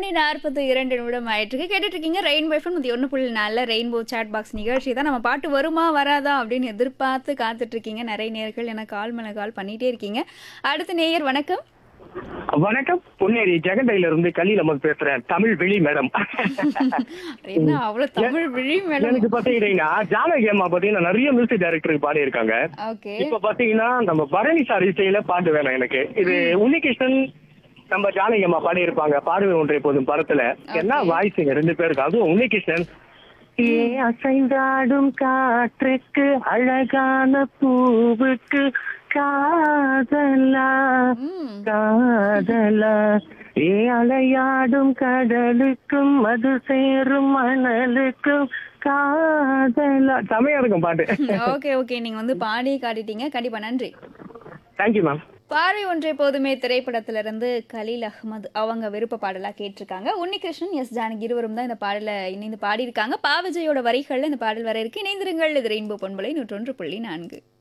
மணி நாற்பது இரண்டு நிமிடம் ஆயிட்டு கேட்டுட்டு இருக்கீங்க ரெயின்போ எஃப்எம் நூற்றி ஒன்று புள்ளி நாலில் ரெயின்போ சாட் பாக்ஸ் நிகழ்ச்சி தான் நம்ம பாட்டு வருமா வராதா அப்படின்னு எதிர்பார்த்து காத்துட்டு இருக்கீங்க நிறைய நேர்கள் எனக்கு கால் மேலே கால் பண்ணிட்டே இருக்கீங்க அடுத்த நேயர் வணக்கம் வணக்கம் பொன்னேரி ஜெகண்டையில இருந்து கலியில் அமர் பேசுறேன் தமிழ் வெளி மேடம் என்ன அவ்வளோ தமிழ் விழி மேடம் எனக்கு பாத்தீங்கன்னா ஜானகி அம்மா பாத்தீங்கன்னா நிறைய மியூசிக் டைரக்டருக்கு பாடி இருக்காங்க ஓகே இப்ப பாத்தீங்கன்னா நம்ம பரணி சார் இசையில பாட்டு வேணும் எனக்கு இது உன்னிகிருஷ்ணன் நம்ம ஜானகி அம்மா பாடி இருப்பாங்க பாடுவே ஒன்றை போதும் படத்துல என்ன வாய்ஸுங்க ரெண்டு பேருக்கு அதுவும் உன்னிகிருஷ்ணன் ஏ அசைந்தாடும் காற்றுக்கு அழகான பூவுக்கு காதலா ம் காதலா ஏ அலையாடும் கடலுக்கும் அது சேரும் மணலுக்கும் காதலா செமையா இருக்கும் பாட்டு ஓகே ஓகே நீங்கள் வந்து பாடி காட்டிட்டீங்க கண்டிப்பாக நன்றி தேங்க்யூ மேம் பார்வை ஒன்றை போதுமே திரைப்படத்திலிருந்து கலீல் அகமது அவங்க விருப்ப பாடலா கேட்டிருக்காங்க உன்னிகிருஷ்ணன் எஸ் ஜானகி இருவரும் தான் இந்த பாடலை இணைந்து பாடியிருக்காங்க பாவிஜயோட வரிகள்ல இந்த பாடல் வர இருக்கு இணைந்திருங்கள் இது ரெயின்போ பொன்பலை நூற்றொன்று புள்ளி நான்கு